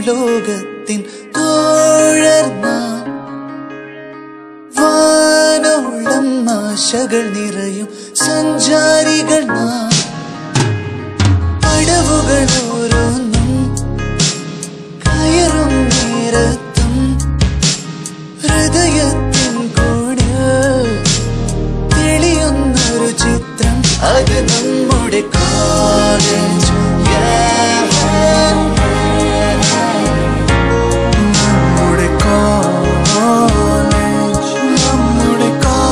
லோகத்தின் தோழர் நாம் வானோളം ஆശകൾ നിറയും സഞ്ചാരികൾ നാം പടവുകൾ ഓരോന്നും കയറും നേരത്തും ഹൃദയത്തിൻ കൂടെ തെളിയുന്നൊരു ചിത്രം അത് നമ്മുടെ കോളേജ് നമ്മുടെ കോളേജ് നമ്മുടെ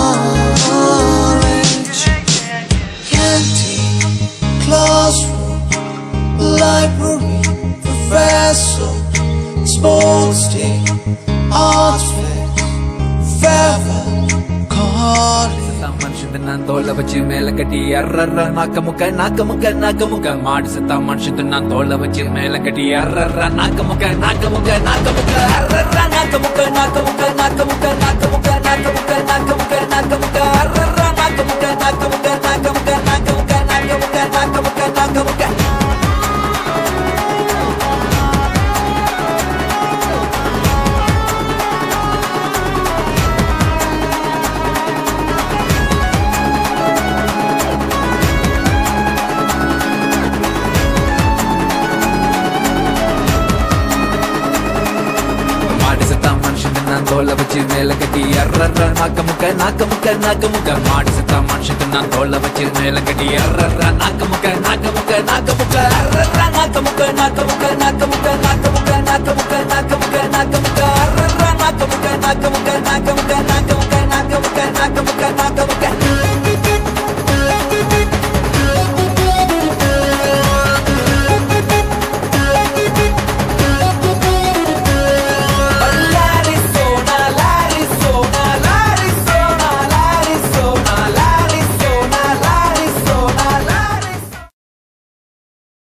college Canteen, classroom, library, professor, sports team, arts fair, farewell, college. செத்தா மனுஷன் நான் தோலை வச்சு மேல கட்டி அர்ரர்ர நாக்க முக்க நாக்க முக்க நாக்க முக்க மாடு செத்தா மனுஷன் நான் தோலை வச்சு மேல கட்டி அர்ரர்ர நாக்க முக்க நாக்க முக்க நாக்க முக்க அர்ரர்ர நாக்க முக்க நாக்க முக்க நாக்க முக்க நாக்க முக்க நாக்க முக்க நாக்க முக்க நாக்க முக்க அர்ரர்ர நாக்க முக்க நாக்க முக்க நாக்க முக்க நாக்க முக்க நாக்க முக்க நாக்க முக்க நாக்க முக்க மாடு செத்தா மனுஷன் நான் தோலை வச்சு மேல கட்டி அர்ரர்ர நாக்க முக்க நாக்க முக்க நாக்க முக்க மாடு செத்தா மனுஷன் நான் தோலை வச்சு மேல கட்டி அர்ரர்ர நாக்க முக்க நாக்க முக்க நாக்க முக்க அர்ரர்ர